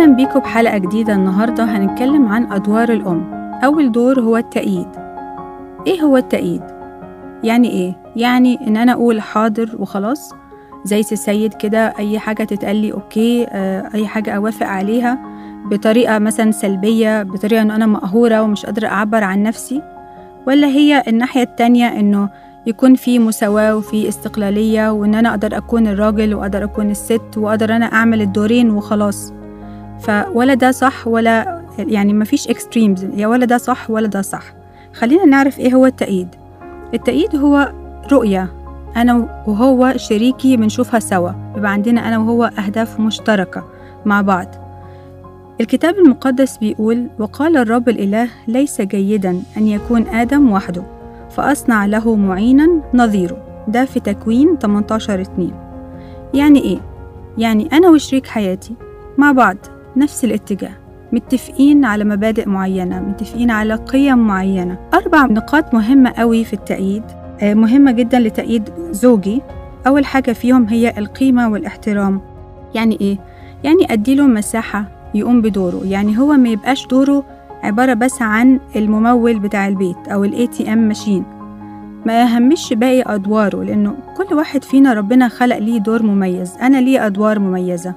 أهلا بيكم بحلقة جديدة النهاردة هنتكلم عن أدوار الأم أول دور هو التأييد إيه هو التأييد؟ يعني إيه؟ يعني إن أنا أقول حاضر وخلاص زي سي السيد كده أي حاجة تتقالي أوكي آه، أي حاجة أوافق عليها بطريقة مثلا سلبية بطريقة إنه أنا مقهورة ومش قادرة أعبر عن نفسي ولا هي الناحية التانية إنه يكون في مساواة وفي استقلالية وإن أنا أقدر أكون الراجل وأقدر أكون الست وأقدر أنا أعمل الدورين وخلاص فولا ده صح ولا يعني مفيش اكستريمز يا ولا ده صح ولا ده صح خلينا نعرف ايه هو التأييد التأييد هو رؤية أنا وهو شريكي بنشوفها سوا يبقى عندنا أنا وهو أهداف مشتركة مع بعض الكتاب المقدس بيقول وقال الرب الإله ليس جيدا أن يكون آدم وحده فأصنع له معينا نظيره ده في تكوين 18 2 يعني إيه؟ يعني أنا وشريك حياتي مع بعض نفس الاتجاه متفقين على مبادئ معينة متفقين على قيم معينة أربع نقاط مهمة قوي في التأييد آه، مهمة جدا لتأييد زوجي أول حاجة فيهم هي القيمة والاحترام يعني إيه؟ يعني أديله مساحة يقوم بدوره يعني هو ما يبقاش دوره عبارة بس عن الممول بتاع البيت أو ال ATM ماشين ما يهمش باقي أدواره لأنه كل واحد فينا ربنا خلق ليه دور مميز أنا ليه أدوار مميزة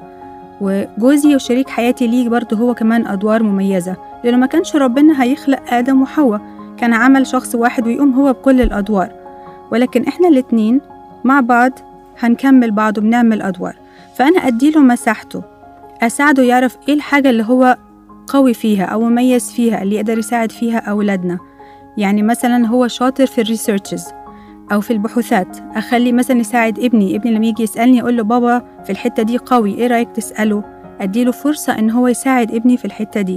وجوزي وشريك حياتي ليه برضه هو كمان أدوار مميزة لأنه ما كانش ربنا هيخلق آدم وحواء كان عمل شخص واحد ويقوم هو بكل الأدوار ولكن إحنا الاتنين مع بعض هنكمل بعض وبنعمل أدوار فأنا أديله مساحته أساعده يعرف إيه الحاجة اللي هو قوي فيها أو مميز فيها اللي يقدر يساعد فيها أولادنا يعني مثلا هو شاطر في الريسيرشز أو في البحوثات أخلي مثلا يساعد ابني ابني لما يجي يسألني أقول له بابا في الحتة دي قوي إيه رأيك تسأله أديله فرصة إن هو يساعد ابني في الحتة دي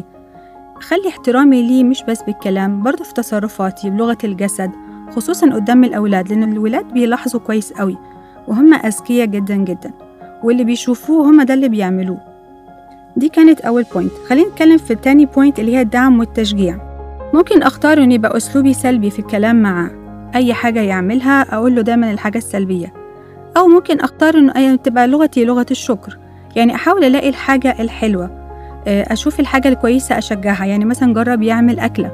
خلي احترامي ليه مش بس بالكلام برضه في تصرفاتي بلغة الجسد خصوصا قدام الأولاد لأن الولاد بيلاحظوا كويس قوي وهم أذكياء جدا جدا واللي بيشوفوه هم ده اللي بيعملوه دي كانت أول بوينت خلينا نتكلم في التاني بوينت اللي هي الدعم والتشجيع ممكن أختار إن يبقى أسلوبي سلبي في الكلام معاه أي حاجة يعملها أقول له دايما الحاجة السلبية أو ممكن أختار إنه أي تبقى لغتي لغة الشكر يعني أحاول ألاقي الحاجة الحلوة آه، أشوف الحاجة الكويسة أشجعها يعني مثلا جرب يعمل أكلة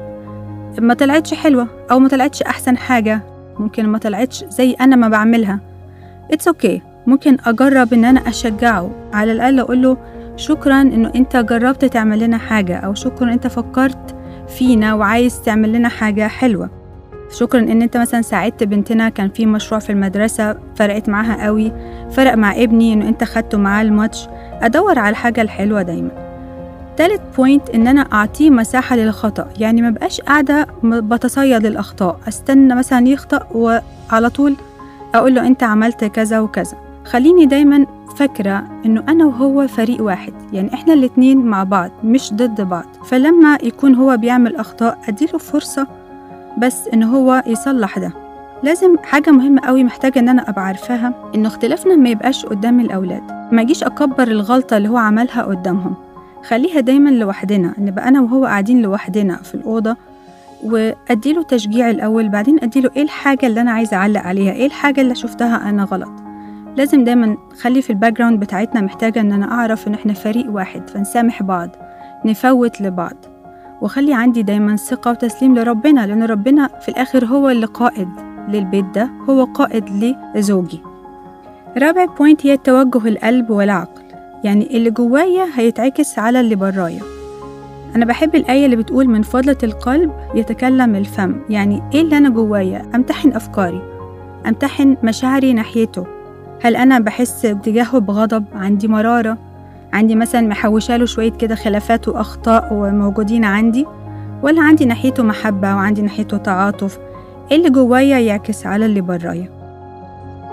ما طلعتش حلوة أو ما طلعتش أحسن حاجة ممكن ما طلعتش زي أنا ما بعملها اتس اوكي okay. ممكن أجرب إن أنا أشجعه على الأقل أقول له شكرا إنه أنت جربت تعمل لنا حاجة أو شكرا أنت فكرت فينا وعايز تعمل لنا حاجة حلوة شكرا ان انت مثلا ساعدت بنتنا كان في مشروع في المدرسة فرقت معاها قوي فرق مع ابني انه انت خدته معاه الماتش ادور على الحاجة الحلوة دايما تالت بوينت ان انا اعطيه مساحة للخطأ يعني ما بقاش قاعدة بتصيد للاخطاء استنى مثلا يخطأ وعلى طول اقول له انت عملت كذا وكذا خليني دايما فاكرة انه انا وهو فريق واحد يعني احنا الاتنين مع بعض مش ضد بعض فلما يكون هو بيعمل اخطاء اديله فرصة بس إن هو يصلح ده لازم حاجة مهمة قوي محتاجة إن أنا أبقى عارفاها إنه اختلافنا ما يبقاش قدام الأولاد ما أجيش أكبر الغلطة اللي هو عملها قدامهم خليها دايما لوحدنا نبقى أنا وهو قاعدين لوحدنا في الأوضة وأديله تشجيع الأول بعدين أديله إيه الحاجة اللي أنا عايزة أعلق عليها إيه الحاجة اللي شفتها أنا غلط لازم دايما خلي في الباك جراوند بتاعتنا محتاجة إن أنا أعرف إن إحنا فريق واحد فنسامح بعض نفوت لبعض وخلي عندي دايما ثقة وتسليم لربنا لأن ربنا في الآخر هو اللي قائد للبيت ده هو قائد لزوجي رابع بوينت هي توجه القلب والعقل يعني اللي جوايا هيتعكس على اللي برايا أنا بحب الآية اللي بتقول من فضلة القلب يتكلم الفم يعني إيه اللي أنا جوايا أمتحن أفكاري أمتحن مشاعري ناحيته هل أنا بحس تجاهه بغضب عندي مرارة عندي مثلا محوشاله شوية كده خلافات وأخطاء وموجودين عندي ولا عندي ناحيته محبة وعندي ناحيته تعاطف إيه اللي جوايا يعكس على اللي برايا